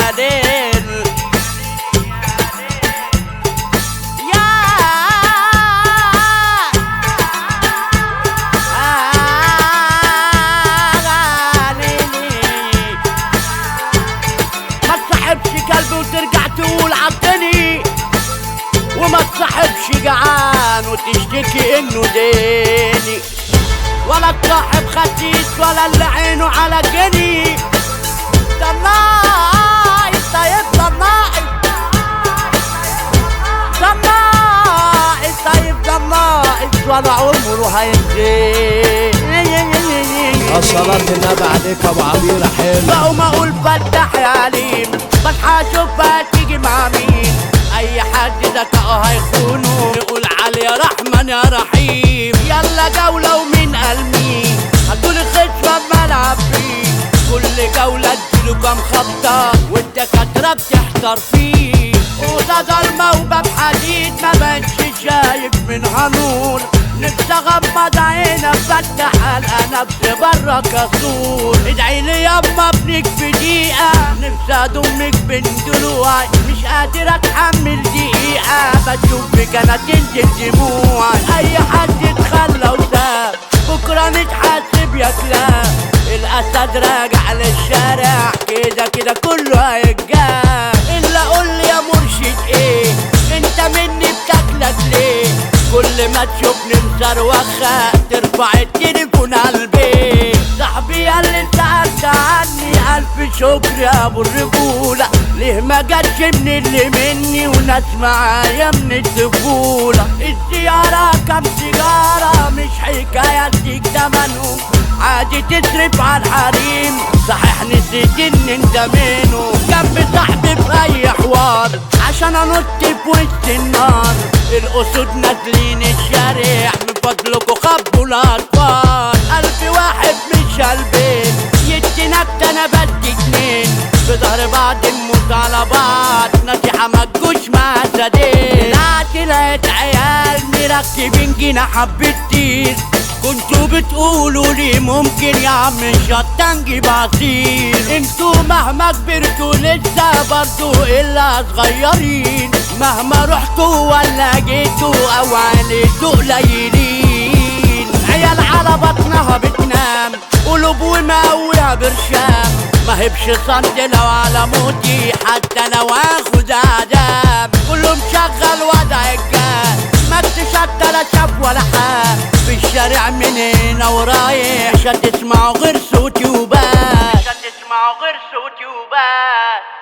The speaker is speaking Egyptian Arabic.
يا ليل يا غاليني ما تصاحبش كلب وترجع تقول عطني وما تصاحبش جعان وتشتكي انه ديني ولا تصاحب خسيس ولا اللي عينه على جني طلعي طيب طلعي طلعي طيب طلعي ولا عمره هينتهي الصلاة النبي عليك يا ابو عبير حلو بقوم اقول فتح يا عليم بصحى اشوفها تيجي مع مين اي حد ذكاءه هيخونه نقول علي يا رحمن يا رحيم يلا جولة ومين قال مين هتقولي خشبة بملعب فيه كل جولة اديله كام خبطة والدكاترة بتحتار فيه أوضة ضلمة وباب حديد ما بقتش شايف منها نور نفسي اغمض عيني افتح القى نفسي برا كسور ادعي لي يما ابنك في دقيقة نفسي اضمك بين دلوعي مش قادر اتحمل دقيقة بشوفك انا تنزل دموعي اي حد اتخلى وساب بكرة نتحاسب يا كلاب الاسد راجع للشارع كده كده كله هيتجاب الا قول لي يا مرشد ايه انت مني بتاكلك ليه كل ما تشوفني مصروخة ترفع التليفون على البيت صاحبي يا اللي سألت عني ألف شكر يا أبو الرجولة ليه ما جاتش من اللي مني وناس معايا من الطفولة الزيارة كام سيجارة مش حكاية اديك تمنهم عادي تصرف على الحريم صحيح نسيت ان انت منه جنب صاحبي في اي حوار عشان انط في وسط النار الاسود نازلين الشارع من فضلكوا خبوا الاطفال قلبي واحد مش قلبين يدي نكتة انا بدي اتنين في ظهر بعض نموت على بعض نصيحة ما تجوش مع سدين طلعت لقيت عيال مركبين جناح بتطير كنتوا بتقولوا لي ممكن يا عم شطة نجيب عصير انتوا مهما كبرتوا لسه برضو الا صغيرين مهما رحتوا ولا جيتوا او عانيتوا قليلين عيال على بطنها بتنام قلوب ومقويها برشام ما هبش صمت لو على موتي حتى لو اخد عذاب كله مشغل وضع الجاه ما اكتشفت لا شاف ولا حاجة في الشارع من هنا ورايح مش هتسمعوا غير صوتي وبس مش هتسمعوا غير صوتي وبس